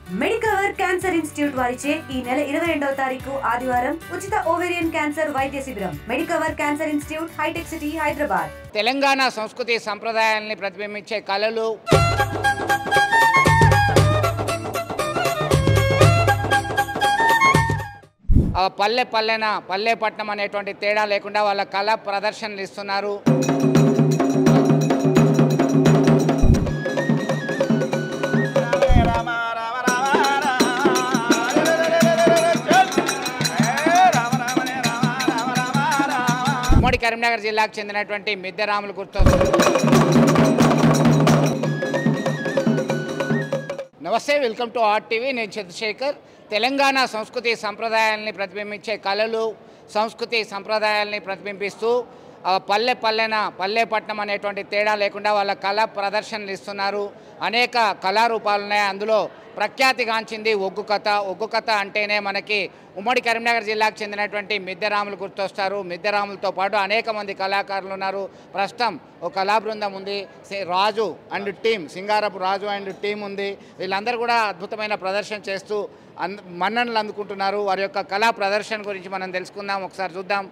Medicover cancer institute వారిచే ఈ నెల ఇరవై రెండవ తారీఖు ఆదివారం ఉచిత ఓవేరియన్ క్యాన్సర్ వైద్య శిబిరం Medicover cancer institute Hitech city Hyderabad Telangana సంస్కృతి సంప్రదాయాల్ని ప్రతిబింబించే కళలు ఆ పల్లె పల్లెన పల్లె పట్నం అనేటువంటి తేడా లేకుండా వాళ్ళ కళ ప్రదర్శనలు ఇస్తున్నారు ఉమ్మడి కరీంనగర్ జిల్లాకు చెందినటువంటి మిద్దెరాములు గుర్తొస్తుంది నమస్తే వెల్కమ్ టు ఆర్ట్ టీవీ నేను చంద్రశేఖర్ తెలంగాణ సంస్కృతి సంప్రదాయాల్ని ప్రతిబింబించే కళలు సంస్కృతి సంప్రదాయాల్ని ప్రతిబింబిస్తూ ఆ పల్లె పల్లెన పల్లె పట్నం అనేటువంటి తేడా లేకుండా వాళ్ళ కళ ప్రదర్శనలు ఇస్తున్నారు అనేక కళారూపాలు ఉన్నాయి అందులో ప్రఖ్యాతిగాంచింది ఒగ్గు కథ ఒగ్గు కథ అంటేనే మనకి ఉమ్మడి కరీంనగర్ జిల్లాకు చెందినటువంటి మిద్దెరాములు గుర్తొస్తారు మిద్దెరాములతో పాటు అనేక మంది కళాకారులు ఉన్నారు ప్రస్తుతం ఒక కళా బృందం ఉంది సి- Raju and team Singarapu Raju and team ఉంది వీళ్ళందరూ కూడా అద్భుతమైన ప్రదర్శన చేస్తూ అంద మన్ననలు అందుకుంటున్నారు వారి యొక్క కళా ప్రదర్శన గురించి మనం తెలుసుకుందాం ఒకసారి చూద్దాం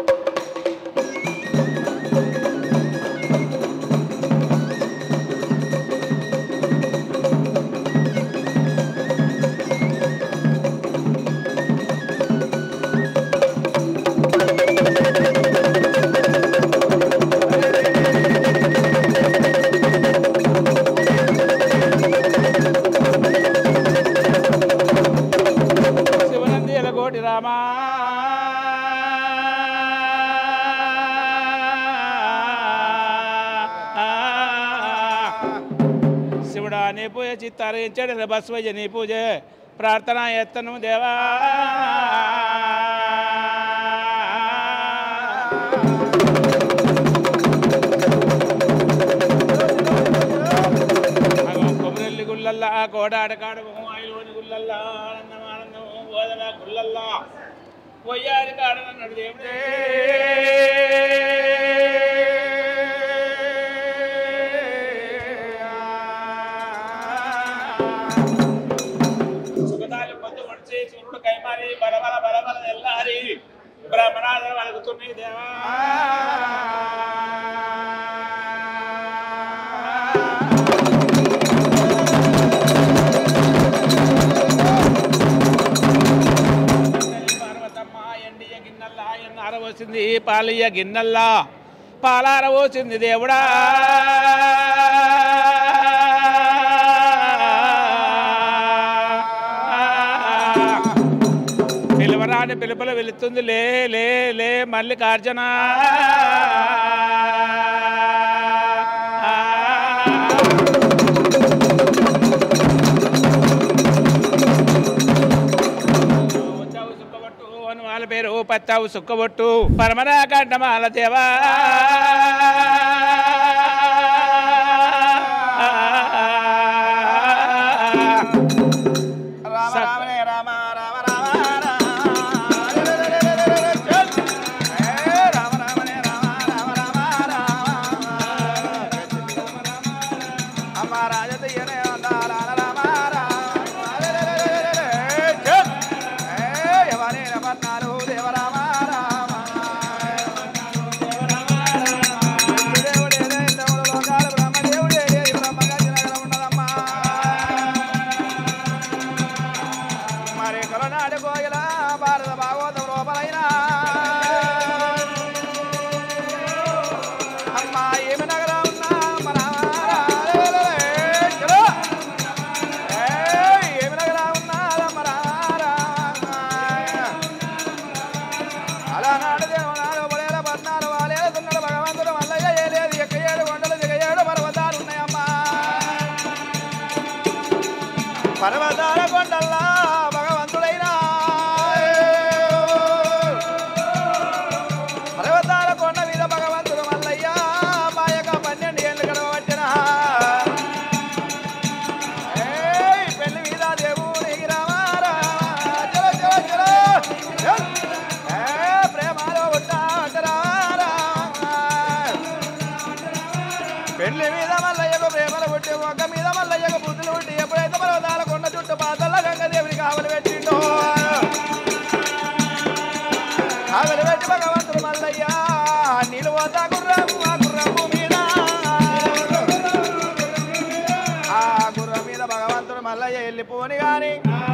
శివనంది ఎలగోటి రామా శివుడా నీ పూజ చిత్తారించాడు బస్వయ్య నీ పూజ ప్రార్థన ఎత్తను దేవా అగో కొబ్బరెల్లి గుళ్ళల్లా కోడాడ కాడము ఆయిలోని గుళ్ళల్లా ఆనందం ఆనందం గోదల గుళ్ళల్లా పొయ్యారి కాడనన్నాడు దేవుడే సుఖదాలు పొద్దు మడిచి సూర్యుడు కైమారి బలబల బలబల ఎల్లారి బ్రహ్మనాథం అలుగుతున్నాయి దేవా పార్వతమ్మ ఎండియ గిన్నెల్లా ఎన్న అరవసింది పాలయ్య గిన్నెల్లా పాలారవోసింది దేవుడా పిలువరాని పిలుపుల వెళుతుంది లే లే లే మల్లికార్జున వచ్చావు సుక్కబొట్టు అని వాళ్ళ పేరు పచ్చావు సుక్కబొట్టు పరమరా కంఠమాల దేవా మరి కొలనాడు కోయిల భారత భాగవతం లోపలైన అమ్మా ఏమి నగరం ఉన్నా మన చలో ఏయ్, ఏమి నగరం ఉన్నారా మన అలనాడు దేవనాడు పొలేల పద్నాలు వాలేల దున్నడు భగవంతుడు మల్లయ్య ఏలేదు ఎక్క ఏడు కొండలు దిగ ఏడు పర్వతాలు ఉన్నాయమ్మా పర్వతాల కొండల్లా భగవంతుడైనా పర్వతాల కొండ మీద భగవంతుడు మల్లయ్య మాయక పన్నెండు ఏళ్ళు గడవబట్టిన ఏయ్, పెళ్లి మీద దేవునికి రామారా చలో చలో చలో చల్. ఏ, ప్రేమలో ఉంటారా పెళ్లి మీద మల్లయ్యకు ప్రేమలు పుట్టి ఒక మీద మల్లయ్యకు బుద్ధులు పుట్టి ఎప్పుడైతే పర్వతాల కొండ చుట్టూ పాతల వెళ్ళిపోని గాని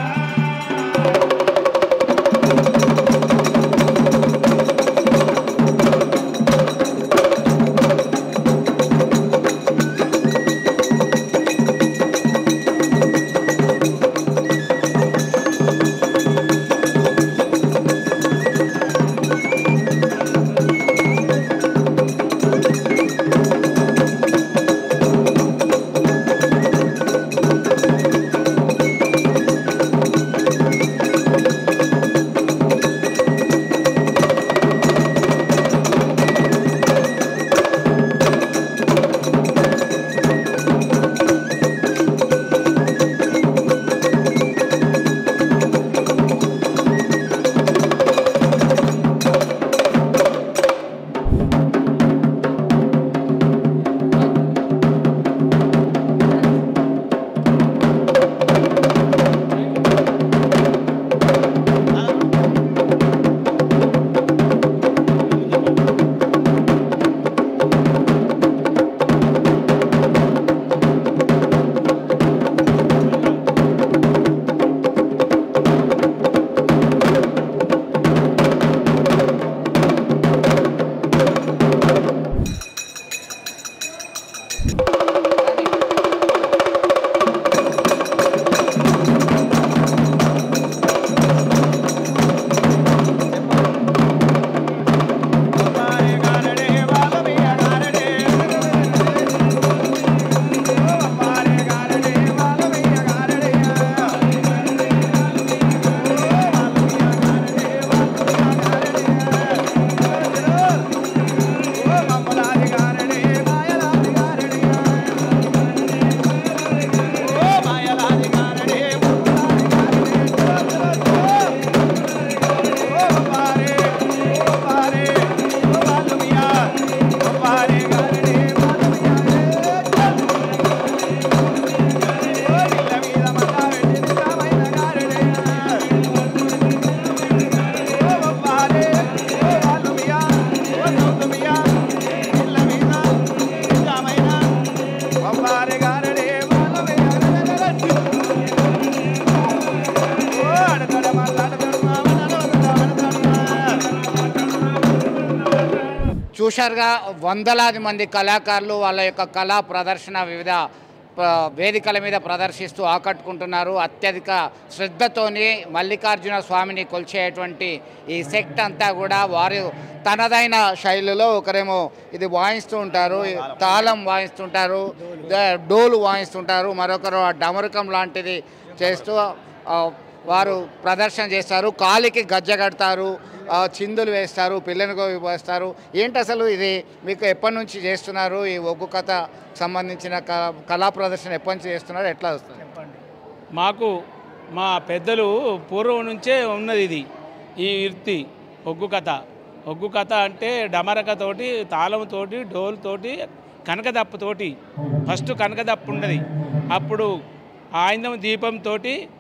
అమ్మారే గారడే వాలమయ్య గారడే అమ్మారే గారడే వాలమయ్య గారడే ఓ మమ్మలారి గారడే మాయలారి గారడే ఓ మాయలారి గారడే ఓ అమ్మారే ఓ అమ్మారే ఓ వాలమయ్య అమ్మారే గారడే వాలమయ్య ఓ నిల్ల మీద మల్ల వెండి రామయ్య గారడే ఓ అమ్మారే ఓ వాలమయ్య ఓ సౌతమయ్య నిల్ల మీద రామయ్య అమ్మారే గారడే వాలమయ్య ఓ అడగడ మల్లడగడ మామనడగడ చూశారుగా వందలాది మంది కళాకారులు వాళ్ళ యొక్క కళా ప్రదర్శన వివిధ ప- వేదికల మీద ప్రదర్శిస్తూ ఆకట్టుకుంటున్నారు అత్యధిక శ్రద్ధతోని మల్లికార్జున స్వామిని కొలిచేటువంటి ఈ సెక్ట్ అంతా కూడా వారు తనదైన శైలిలో ఒకరేమో ఇది వాయిస్తూ ఉంటారు తాళం వాయిస్తుంటారు ద- డోలు వాయిస్తుంటారు మరొకరు ఆ డమరుకం లాంటిది చేస్తూ ఆ, వారు ప్రదర్శన చేస్తారు కాలికి గజ్జ కడతారు ఆ, చిందులు వేస్తారు పిల్లలకు వేస్తారు ఏంటి అసలు ఇది మీకు ఎప్పటి నుంచి చేస్తున్నారు ఈ ఒగ్గు కథ సంబంధించిన క- కళా ప్రదర్శన ఎప్పటి నుంచి చేస్తున్నారు ఎట్లా వస్తుంది మాకు మా పెద్దలు పూర్వం నుంచే ఉన్నది ఇది ఈ వృత్తి ఒగ్గు కథ ఒగ్గు కథ అంటే డమరకతోటి తాళంతోటి డోలుతోటి కనకదప్పుతోటి ఫస్ట్ కనకదప్పు ఉన్నది అప్పుడు ఆయుధం దీపంతో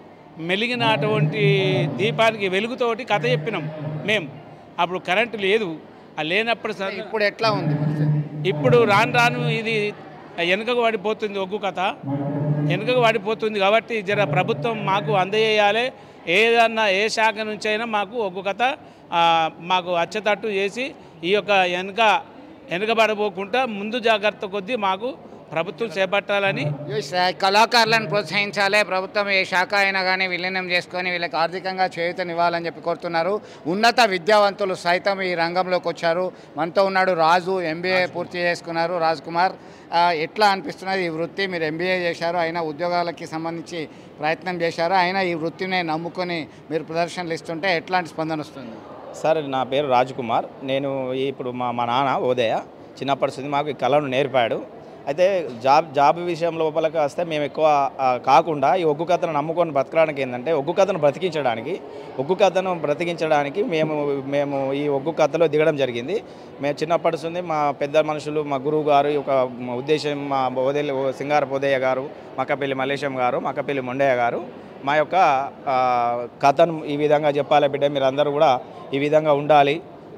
మెలిగినటువంటి దీపానికి వెలుగుతోటి కథ చెప్పినాం మేము అప్పుడు కరెంటు లేదు ఆ లేనప్పుడు స- ఇప్పుడు ఎట్లా ఉంది పరిస్థితి? ఇప్పుడు రాను రాను ఇది వెనుకకు పడిపోతుంది ఒగ్గు కథ వెనుకకు పడిపోతుంది కాబట్టి జర ప్రభుత్వం మాకు అందజేయాలి ఏదన్నా ఏ శాఖ నుంచి అయినా మాకు ఒగ్గు కథ ఆ, మాకు అచ్చతట్టు చేసి ఈ యొక్క వెనుక వెనుకబడబోకుండా ముందు జాగ్రత్త కొద్దీ మాకు ప్రభుత్వం చేపట్టాలని ఈ శా- కళాకారులను ప్రోత్సహించాలి ప్రభుత్వం ఏ శాఖ అయినా కానీ విలీనం చేసుకొని వీళ్ళకి ఆర్థికంగా చేయూతనివ్వాలని చెప్పి కోరుతున్నారు ఉన్నత విద్యావంతులు సైతం ఈ రంగంలోకి వచ్చారు మనతో ఉన్నాడు రాజు ఎంబీఏ పూర్తి చేసుకున్నారు రాజ్ కుమార్ ఆ, ఎట్లా అనిపిస్తున్నది ఈ వృత్తి మీరు ఎంబీఏ చేశారు అయినా ఉద్యోగాలకి సంబంధించి ప్రయత్నం చేశారు అయినా ఈ వృత్తిని నమ్ముకొని మీరు ప్రదర్శనలు ఇస్తుంటే ఎట్లాంటి స్పందన వస్తుంది సార్ నా పేరు రాజ్ కుమార్ నేను ఇప్పుడు మా మా నాన్న ఉదయ చిన్నప్పటి నుంచి మాకు ఈ కళను నేర్పాడు అయితే జాబ్ జాబ్ విషయం లోపలికి వస్తే మేము ఎక్కువ ఆ, కాకుండా ఈ ఒగ్గు కథను నమ్ముకొని బ్రతకడానికి ఏంటంటే ఒగ్గు కథను బ్రతికించడానికి ఒగ్గు కథను బ్రతికించడానికి మేము మేము ఈ ఒగ్గు కథలో దిగడం జరిగింది మేము చిన్నప్పటి నుంచి మా పెద్ద మనుషులు మా గురువు గారు ఒక ఉద్దేశం మా బోదెల్లి సింగార పోదయ్య గారు మక్కపల్లి మల్లేశం గారు మక్కపల్లి మొండయ్య గారు మా యొక్క ఆ, కథను ఈ విధంగా చెప్పాలి బిడ్డ మీరు అందరూ కూడా ఈ విధంగా ఉండాలి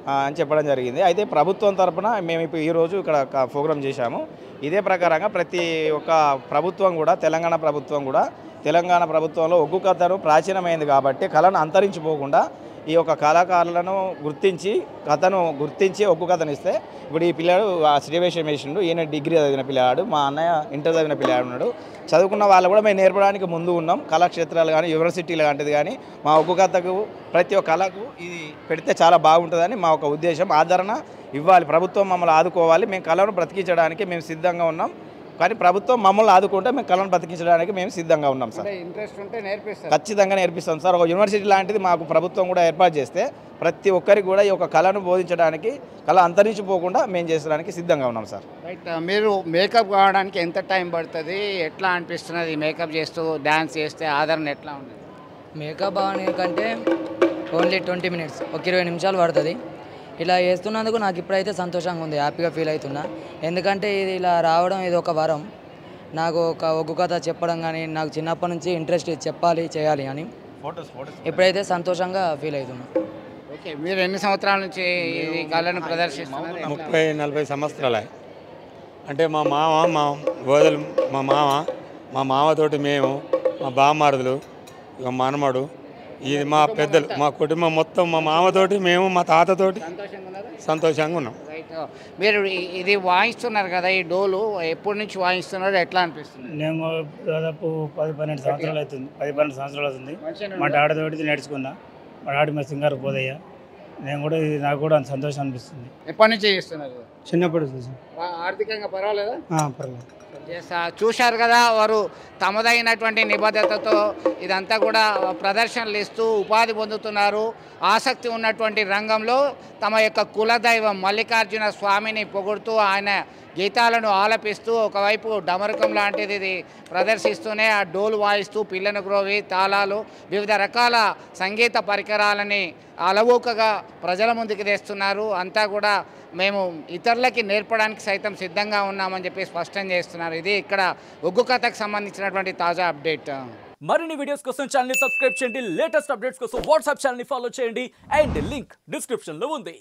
ఆ, అని చెప్పడం జరిగింది అయితే ప్రభుత్వం తరపున మేము ఇప్పుడు ఈరోజు ఇక్కడ ఒక ప్రోగ్రామ్ చేశాము ఇదే ప్రకారంగా ప్రతి ఒక్క ప్రభుత్వం కూడా తెలంగాణ ప్రభుత్వం కూడా తెలంగాణ ప్రభుత్వంలో ఒగ్గు కథను ప్రాచీనమైంది కాబట్టి కళను అంతరించిపోకుండా ఈ యొక్క కళాకారులను గుర్తించి కథను గుర్తించి ఒగ్గు కథను ఇస్తే ఇప్పుడు ఈ పిల్లాడు ఆ శ్రీవేషం వేసిండు ఈయన డిగ్రీ చదివిన పిల్లాడు మా అన్నయ్య ఇంటర్ చదివిన పిల్లాడు ఉన్నాడు చదువుకున్న వాళ్ళు కూడా మేము నేర్పడానికి ముందు ఉన్నాం కళాక్షేత్రాలు కానీ యూనివర్సిటీలు లాంటిది కానీ మా ఒగ్గు కథకు ప్రతి ఒక్క కళకు ఇది పెడితే చాలా బాగుంటుందని మా ఒక ఉద్దేశం ఆదరణ ఇవ్వాలి ప్రభుత్వం మమ్మల్ని ఆదుకోవాలి మేము కళను బ్రతికించడానికి మేము సిద్ధంగా ఉన్నాం కానీ ప్రభుత్వం మమ్మల్ని ఆదుకుంటే మేము కళను బ్రతికించడానికి మేము సిద్ధంగా ఉన్నాం సార్ అంటే ఇంట్రెస్ట్ ఉంటే నేర్పిస్తారు ఖచ్చితంగా నేర్పిస్తాం సార్ ఒక యూనివర్సిటీ లాంటిది మాకు ప్రభుత్వం కూడా ఏర్పాటు చేస్తే ప్రతి ఒక్కరికి కూడా ఈ యొక్క కళను బోధించడానికి కళ అంతరించిపోకుండా మేము చేసడానికి సిద్ధంగా ఉన్నాం సార్ రైట్ మీరు మేకప్ కావడానికి ఎంత టైం పడుతుంది ఎట్లా అనిపిస్తున్నది మేకప్ చేస్తూ డ్యాన్స్ చేస్తే ఆదరణ ఎట్లా ఉంది మేకప్ అవని కంటే ఓన్లీ ట్వంటీ మినిట్స్ ఒక ఇరవై నిమిషాలు పడుతుంది ఇలా చేస్తున్నందుకు నాకు ఇప్పుడైతే సంతోషంగా ఉంది హ్యాపీగా ఫీల్ అవుతున్నా ఎందుకంటే ఇది ఇలా రావడం ఇది ఒక వరం నాకు ఒక ఒగ్గు కథ చెప్పడం కానీ నాకు చిన్నప్పటి నుంచి ఇంట్రెస్ట్ చెప్పాలి చేయాలి అని ఫోటోస్ ఫోటోస్ ఇప్పుడైతే సంతోషంగా ఫీల్ అవుతున్నా ఓకే మీరు ఎన్ని సంవత్సరాల నుంచి ఈ కళను ప్రదర్శిస్తున్నారు ఎట్లా? ముప్పై నలభై సంవత్సరాలే అంటే మా మామ మా గోదలు మా మామ మా మామతోటి మేము మా బామ్మారుదులు ఇక మనమడు ఇది మా పెద్దలు మా కుటుంబం మొత్తం మా మామతోటి మేము మా తాతతోటి సంతోషంగా ఉన్నారా సంతోషంగా ఉన్నాం రైట్ మీరు ఈ- ఇది వాయిస్తున్నారు కదా ఈ డోలు ఎప్పటి నుంచి వాయిస్తున్నారు ఎట్లా అనిపిస్తుంది నేను దాదాపు పది పన్నెండు సంవత్సరాలు అవుతుంది పది పన్నెండు సంవత్సరాలు అవుతుంది మా డాడీతోటి నేర్చుకున్నా మా డాడీ మా సింగారు పోదయ్య నేను కూడా ఇది నాకు కూడా అంత సంతోషం అనిపిస్తుంది ఎప్పటి నుంచి చేస్తున్నారు చిన్నప్పుడు చూసి ఆ- ఆర్థికంగా పర్వాలేదా పర్లేదు చేస్తా చూశారు కదా వారు తమదైనటువంటి నిబద్ధతతో ఇదంతా కూడా ప్రదర్శనలు ఇస్తూ ఉపాధి పొందుతున్నారు ఆసక్తి ఉన్నటువంటి రంగంలో తమ యొక్క కులదైవం మల్లికార్జున స్వామిని పొగుడుతూ ఆయన గీతాలను ఆలపిస్తూ ఒకవైపు డమరుకం లాంటిది ఇది ప్రదర్శిస్తూనే ఆ డోలు వాయిస్తూ పిల్లను గ్రోవి తాళాలు వివిధ రకాల సంగీత పరికరాలని అలవోకగా ప్రజల ముందుకు తెస్తున్నారు అంతా కూడా మేము ఇతరులకి నేర్పడానికి సైతం సిద్ధంగా ఉన్నామని చెప్పి స్పష్టం చేస్తున్నారు ఇది ఇక్కడ ఒగ్గు కథకు సంబంధించినటువంటి తాజా అప్డేట్ మరిన్ని వీడియోస్ కోసం ఛానల్ సబ్స్క్రైబ్ చేయండి లేటెస్ట్ అప్డేట్స్ కోసం వాట్సాప్ ఛానల్ ఫాలో చేయండి అండ్ లింక్ డిస్క్రిప్షన్ లో ఉంది